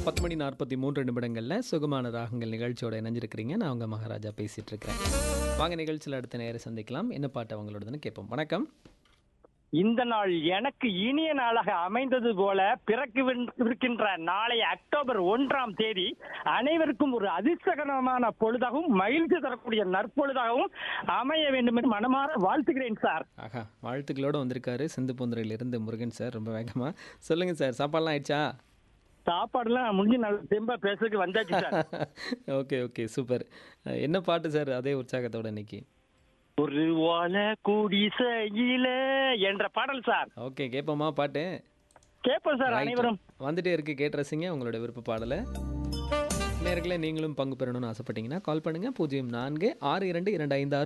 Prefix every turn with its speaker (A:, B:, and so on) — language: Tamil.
A: பத்து மணி நாற்பத்தி மூன்று நிமிடங்களில் சுகமான ராகங்கள் நிகழ்ச்சியோட இணைஞ்சிருக்கிறீங்க நான் உங்கள் மகாராஜா பேசிகிட்டு இருக்கிறேன் வாங்க நிகழ்ச்சியில் அடுத்த நேரம் சந்திக்கலாம் என்ன பாட்டு அவங்களோடதுன்னு கேட்போம் வணக்கம்
B: இந்த நாள் எனக்கு இனிய நாளாக அமைந்தது போல பிறக்கவிருக்கின்ற நாளைய அக்டோபர் ஒன்றாம் தேதி அனைவருக்கும் ஒரு அதிர்ஷ்டகரமான பொழுதாகவும் மகிழ்ச்சி தரக்கூடிய நற்பொழுதாகவும் அமைய வேண்டும் என்று மனமாற வாழ்த்துகிறேன் சார்
A: ஆஹா வாழ்த்துக்களோட வந்திருக்காரு சிந்து பூந்துறையிலிருந்து முருகன் சார் ரொம்ப வேகமாக சொல்லுங்கள் சார் சாப்பாடுலாம் ஆயிடுச்சா
B: சாப்பாடுலாம் முடிஞ்சு நல்ல தெம்பா பேசுறதுக்கு வந்தாச்சு சார்
A: ஓகே ஓகே சூப்பர் என்ன பாட்டு சார் அதே உற்சாகத்தோட இன்னைக்கு
B: ஒரு வாழ குடிசையில என்ற பாடல் சார்
A: ஓகே கேட்போமா பாட்டு
B: கேட்போம் சார்
A: Right.
B: அனைவரும்
A: வந்துட்டே இருக்கு கேட்டு ரசிங்க உங்களோட விருப்ப பாடலை நேர்களே நீங்களும் பங்கு பெறணும்னு ஆசைப்பட்டீங்கன்னா கால் பண்ணுங்க பூஜ்ஜியம் நான்கு ஆறு இரண்டு இரண்டு ஐந்து ஆறு